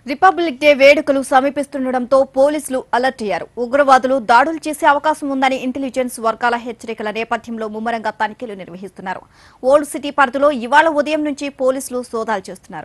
republic day వేడుకలు సమీపిస్తుండటంతో పోలీసులు alert అయ్యారు ఉగ్రవాదులు దాడులు చేసే అవకాశం ఉందని ఇంటెలిజెన్స్ వర్గాల హెచ్చరికల నేపథ్యంలో ముమ్మరంగా తనిఖీలు నిర్వహిస్తున్నారు ఓల్డ్ సిటీ పరిధిలో ఇవాళ ఉదయం నుంచి పోలీసులు సోదాలు చేస్తున్నారు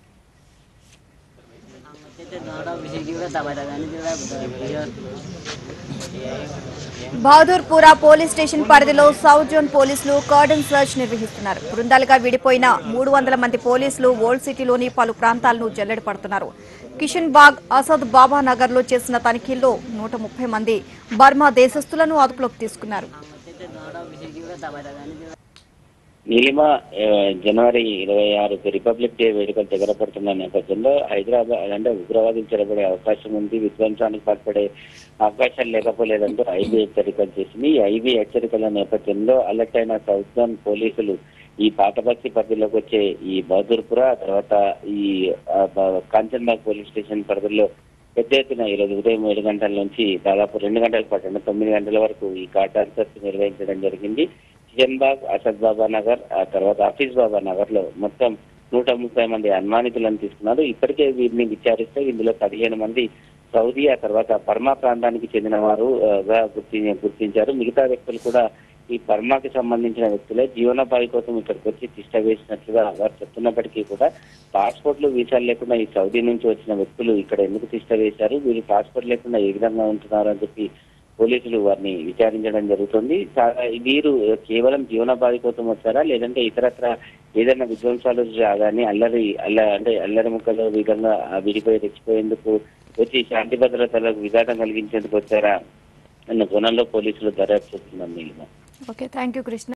బహదూర్పురా పోలీస్ స్టేషన్ పరిధిలో సౌత్ జోన్ పోలీసులు కార్డన్ సర్చ్ నిర్వహిస్తున్నారు బృందాలుగా విడిపోయిన మూడు వందల మంది పోలీసులు ఓల్డ్ సిటీలోని పలు ప్రాంతాలను జల్లెడ పడుతున్నారు కిషన్ బాగ్ అసద్ బాబా నగర్ లో చేసిన తనిఖీల్లో నూట ముప్పై మంది బర్మా దేశస్తులను అదుపులోకి తీసుకున్నారు నీలిమ ఆ, జనవరి ఇరవై ఆరుకు రిపబ్లిక్ డే వేడుకలు దగ్గర పడుతున్న నేపథ్యంలో హైదరాబాద్ అంటే ఉగ్రవాదులు చెరబడే అవకాశం ఉంది విధ్వంసానికి పాల్పడే అవకాశాలు లేకపోలేదంటూ ఐబీ హెచ్చరికలు చేసింది ఈ ఐబీ హెచ్చరికల నేపథ్యంలో అలర్ట్ అయిన సౌత్ జోన్ పోలీసులు ఈ పాతబస్తి పరిధిలోకి వచ్చే ఈ బహదూర్పుర తర్వాత ఈ ఆ, బ- కాంచన్బాగ్ పోలీస్ స్టేషన్ పరిధిలో పెద్ద ఎత్తున ఈరోజు ఉదయం ఏడు గంటల నుంచి దాదాపు రెండు గంటల పాటు అంటే తొమ్మిది గంటల వరకు ఈ కార్డాన్ సెర్చ్ నిర్వహించడం జరిగింది చిజన్బాగ్ అసద్ బాబా నగర్ ఆ తర్వాత హఫీజ్ బాబా నగర్ లో మొత్తం నూట ముప్పై మంది అనుమానితులను తీసుకున్నారు ఇప్పటికే వీరిని విచారిస్తే ఇందులో పదిహేను మంది సౌదీ ఆ తర్వాత బర్మా ప్రాంతానికి చెందిన వారు ఆ, గా గుర్తి గుర్తించారు మిగతా వ్యక్తులు కూడా ఈ బర్మాకి సంబంధించిన వ్యక్తులే జీవనోపాధి కోసం ఇక్కడికి వచ్చి తిష్ట వేసినట్లుగా వారు చెప్తున్నప్పటికీ కూడా పాస్పోర్ట్లు వీసాలు లేకుండా ఈ సౌదీ నుంచి వచ్చిన వ్యక్తులు ఇక్కడ ఎందుకు తిష్ట వేశారు వీరు పాస్పోర్ట్ లేకుండా ఏ విధంగా ఉంటున్నారు అని చెప్పి పోలీసులు వారిని విచారించడం జరుగుతుంది చాలా వీరు కేవలం జీవనోపాధి కోసం వచ్చారా లేదంటే ఇతరత్ర ఏదైనా విధ్వంసాలు కానీ అల్లరి అల్ల అంటే అల్లరి ముక్కలు విధంగా ఆ విడిపోయి తెచ్చిపోయేందుకు వచ్చి శాంతి భద్రతలకు విఘాతం కలిగించేందుకు వచ్చారా అన్న కోణంలో పోలీసులు దర్యాప్తు చేస్తున్నారు Neelima okay thank you Krishna